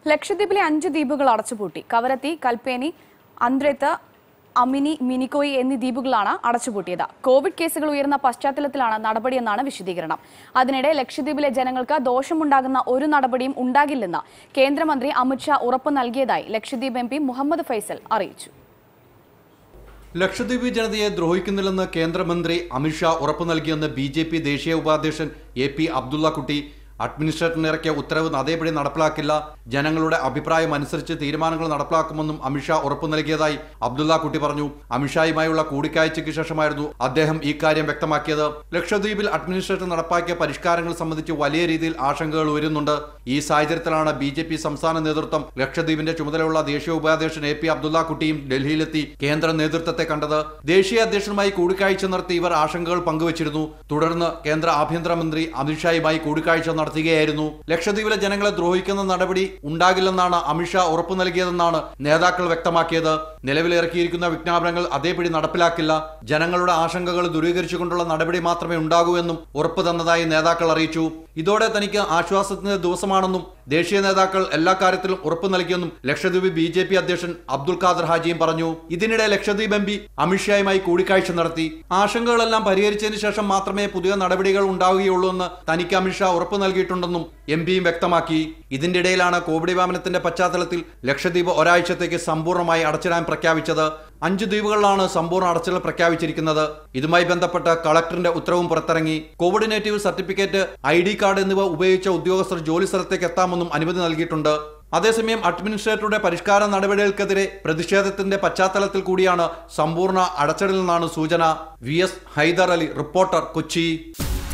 ലക്ഷദ്വീപിലെ അഞ്ച് ദ്വീപുകൾ അടച്ചുപൂട്ടി കവരത്തി കൽപ്പേനി അന്ത്രേത്ത് അമിനി മിനിക്കോയി എന്നീ ദ്വീപുകളാണ് അടച്ചുപൂട്ടിയത് കോവിഡ് കേസുകൾ ഉയർന്ന പശ്ചാത്തലത്തിലാണ് നടപടിയെന്നാണ് വിശദീകരണം അതിനിടെ ലക്ഷദ്വീപിലെ ജനങ്ങൾക്ക് ദോഷമുണ്ടാകുന്ന ഒരു നടപടിയും ഉണ്ടാകില്ലെന്ന് കേന്ദ്രമന്ത്രി അമിത്ഷാ ഉറപ്പു നൽകിയതായി ലക്ഷദ്വീപ് എം പി മുഹമ്മദ് ഫൈസൽ അറിയിച്ചു ലക്ഷദ്വീപ് ജനതയെ ദ്രോഹിക്കുന്നില്ലെന്ന് കേന്ദ്രമന്ത്രി അമിത്ഷാ ഉറപ്പു നൽകിയെന്ന് ബി ജെ പി ദേശീയ ഉപാധ്യക്ഷൻ എ പി അബ്ദുള്ള കുട്ടി അഡ്മിനിസ്ട്രേറ്ററിന് ഇറക്കിയ ഉത്തരവ് അതേപടി നടപ്പിലാക്കില്ല ജനങ്ങളുടെ അഭിപ്രായം അനുസരിച്ച് തീരുമാനങ്ങൾ നടപ്പിലാക്കുമെന്നും അമിത്ഷാ ഉറപ്പു നൽകിയതായി അബ്ദുള്ള കുട്ടി പറഞ്ഞു അമിത്ഷായുമായുള്ള കൂടിക്കാഴ്ചയ്ക്ക് ശേഷമായിരുന്നു അദ്ദേഹം ഇക്കാര്യം വ്യക്തമാക്കിയത് ലക്ഷദ്വീപിൽ അഡ്മിനിസ്ട്രേറ്റർ നടപ്പാക്കിയ പരിഷ്കാരങ്ങൾ സംബന്ധിച്ച് വലിയ രീതിയിൽ ആശങ്കകൾ ഉയരുന്നുണ്ട് ഈ സാഹചര്യത്തിലാണ് ബി ജെ പി സംസ്ഥാന നേതൃത്വം ലക്ഷദ്വീപിന്റെ ചുമതലയുള്ള ദേശീയ ഉപാധ്യക്ഷൻ എ പി അബ്ദുള്ള കുട്ടിയും ഡൽഹിയിലെത്തി കേന്ദ്ര നേതൃത്വത്തെ കണ്ടത് ദേശീയ അധ്യക്ഷനുമായി കൂടിക്കാഴ്ച നടത്തി ഇവർ ആശങ്കകൾ പങ്കുവച്ചിരുന്നു തുടർന്ന് കേന്ദ്ര ആഭ്യന്തരമന്ത്രി അമിത്ഷായുമായി കൂടിക്കാഴ്ച നടത്തുകയായിരുന്നു ലക്ഷദ്വീപിലെ ജനങ്ങളെ ദ്രോഹിക്കുന്ന നടപടി ഉണ്ടാകില്ലെന്നാണ് അമിത്ഷാ ഉറപ്പു നൽകിയതെന്നാണ് നേതാക്കൾ വ്യക്തമാക്കിയത് നിലവിൽ ഇറക്കിയിരിക്കുന്ന വിജ്ഞാപനങ്ങൾ അതേപടി നടപ്പിലാക്കില്ല ജനങ്ങളുടെ ആശങ്കകൾ ദൂരീകരിച്ചുകൊണ്ടുള്ള നടപടി മാത്രമേ ഉണ്ടാകൂ എന്നും ഉറപ്പു തന്നതായി നേതാക്കൾ അറിയിച്ചു ഇതോടെ തനിക്ക് ആശ്വാസത്തിന്റെ ദിവസമാണെന്നും ദേശീയ നേതാക്കൾ എല്ലാ കാര്യത്തിലും ഉറപ്പു നൽകിയെന്നും ലക്ഷദ്വീപ് ബി ജെ പി അധ്യക്ഷൻ അബ്ദുൽ ഖാദർ ഹാജിയും പറഞ്ഞു ഇതിനിടെ ലക്ഷദ്വീപ് എം പി അമിത്ഷായുമായി കൂടിക്കാഴ്ച നടത്തി ആശങ്കകളെല്ലാം പരിഹരിച്ചതിന് ശേഷം മാത്രമേ പുതിയ നടപടികൾ ഉണ്ടാവുകയുള്ളൂ എന്ന് തനിക്ക് അമിത്ഷാ ഉറപ്പു നൽകിയിട്ടുണ്ടെന്നും എം പിയും വ്യക്തമാക്കി ഇതിന്റെ ഇടയിലാണ് കോവിഡ് വ്യാപനത്തിന്റെ പശ്ചാത്തലത്തിൽ ലക്ഷദ്വീപ് ഒരാഴ്ചത്തേക്ക് സമ്പൂർണ്ണമായി അടച്ചിടാൻ പ്രഖ്യാപിച്ചത് അഞ്ച് ദ്വീപുകളിലാണ് സമ്പൂർണ്ണ അടച്ചിടൽ പ്രഖ്യാപിച്ചിരിക്കുന്നത് ഇതുമായി ബന്ധപ്പെട്ട് കളക്ടറിന്റെ ഉത്തരവും പുറത്തിറങ്ങി Covid negative certificate I D card എന്നിവ ഉപയോഗിച്ച ഉദ്യോഗസ്ഥർ ജോലി സ്ഥലത്തേക്ക് എത്താമെന്നും അനുമതി നൽകിയിട്ടുണ്ട് അതേസമയം അഡ്മിനിസ്ട്രേറ്ററുടെ പരിഷ്കാര നടപടികൾക്കെതിരെ പ്രതിഷേധത്തിന്റെ പശ്ചാത്തലത്തിൽ കൂടിയാണ് സമ്പൂർണ്ണ അടച്ചിടലെന്നാണ് സൂചന V S Haider Ali reporter Kochi